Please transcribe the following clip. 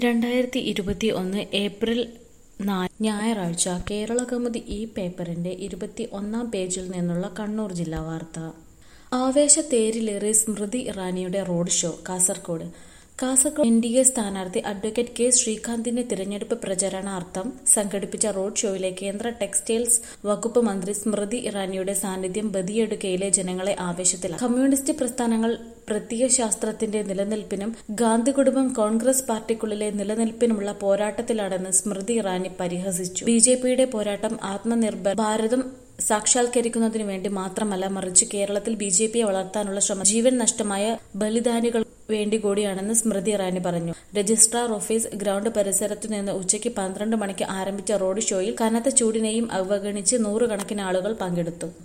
രണ്ടായിരത്തി ഇരുപത്തി ഒന്ന് ഏപ്രിൽ നാല് ഞായറാഴ്ച കേരളകൗമുദി ഈ പേപ്പറിന്റെ ഇരുപത്തി ഒന്നാം പേജിൽ നിന്നുള്ള കണ്ണൂർ ജില്ലാ വാർത്ത ആവേശത്തേരിലേറി സ്മൃതി ഇറാനിയുടെ road show Kasaragod Kasaragod N D A സ്ഥാനാർത്ഥി അഡ്വക്കേറ്റ് കെ ശ്രീകാന്തിന്റെ തിരഞ്ഞെടുപ്പ് പ്രചരണാർത്ഥം സംഘടിപ്പിച്ച റോഡ് ഷോയിലെ കേന്ദ്ര ടെക്സ്റ്റൈൽസ് വകുപ്പ് മന്ത്രി സ്മൃതി ഇറാനിയുടെ സാന്നിധ്യം ബദിയടുക്കയിലെ ജനങ്ങളെ ആവേശത്തിലാക്കി കമ്മ്യൂണിസ്റ്റ് പ്രസ്ഥാനങ്ങൾ പ്രത്യയശാസ്ത്രത്തിന്റെ നിലനിൽപ്പിനും ഗാന്ധി കുടുംബം കോൺഗ്രസ് പാർട്ടിക്കുള്ളിലെ നിലനിൽപ്പിനുമുള്ള പോരാട്ടത്തിലാണെന്ന് സ്മൃതി ഇറാനി പരിഹസിച്ചു ബി ജെ പിയുടെ പോരാട്ടം ആത്മനിർഭർ ഭാരതം സാക്ഷാത്കരിക്കുന്നതിനു വേണ്ടി മാത്രമല്ല മറിച്ച് കേരളത്തിൽ ബി ജെ പിയെ വളർത്താനുള്ള ശ്രമം ജീവൻ നഷ്ടമായ ബലിദാനികൾ വേണ്ടി കൂടിയാണെന്ന് സ്മൃതി ഇറാനി പറഞ്ഞു രജിസ്ട്രാർ ഓഫീസ് ഗ്രൗണ്ട് പരിസരത്തു നിന്ന് ഉച്ചയ്ക്ക് പന്ത്രണ്ട് മണിക്ക് ആരംഭിച്ച റോഡ് ഷോയിൽ കനത്ത ചൂടിനെയും അവഗണിച്ച് നൂറുകണക്കിന് ആളുകൾ പങ്കെടുത്തു